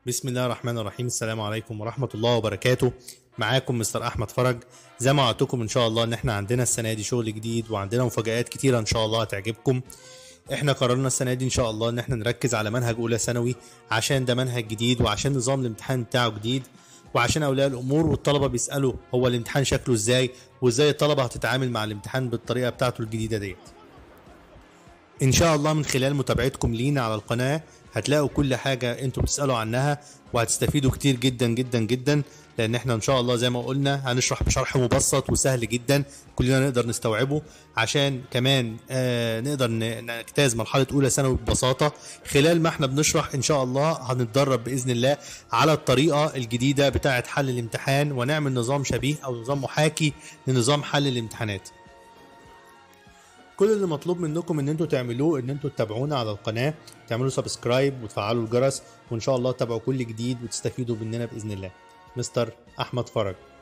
بسم الله الرحمن الرحيم السلام عليكم ورحمة الله وبركاته معاكم مستر أحمد فرج زي ما وعدتكم إن شاء الله إن إحنا عندنا السنة دي شغل جديد وعندنا مفاجآت كتيرة إن شاء الله هتعجبكم إحنا قررنا السنة دي إن شاء الله إن إحنا نركز على منهج أولى ثانوي عشان ده منهج جديد وعشان نظام الامتحان بتاعه جديد وعشان أولياء الأمور والطلبة بيسألوا هو الامتحان شكله إزاي وإزاي الطلبة هتتعامل مع الامتحان بالطريقة بتاعته الجديدة ديت ان شاء الله من خلال متابعتكم لينا على القناة هتلاقوا كل حاجة انتوا بتسألوا عنها وهتستفيدوا كتير جدا جدا جدا لان احنا ان شاء الله زي ما قلنا هنشرح بشرح مبسط وسهل جدا كلنا نقدر نستوعبه عشان كمان آه نقدر ن- نجتاز مرحلة اولى ثانوي ببساطة خلال ما احنا بنشرح ان شاء الله هنتدرب باذن الله على الطريقة الجديدة بتاعة حل الامتحان ونعمل نظام شبيه او نظام محاكي لنظام حل الامتحانات كل اللي مطلوب منكم ان انتوا تعملوه ان انتوا تتابعونا على القناه تعملوا سبسكرايب وتفعلوا الجرس وان شاء الله تتابعوا كل جديد وتستفيدوا مننا باذن الله مستر احمد فرج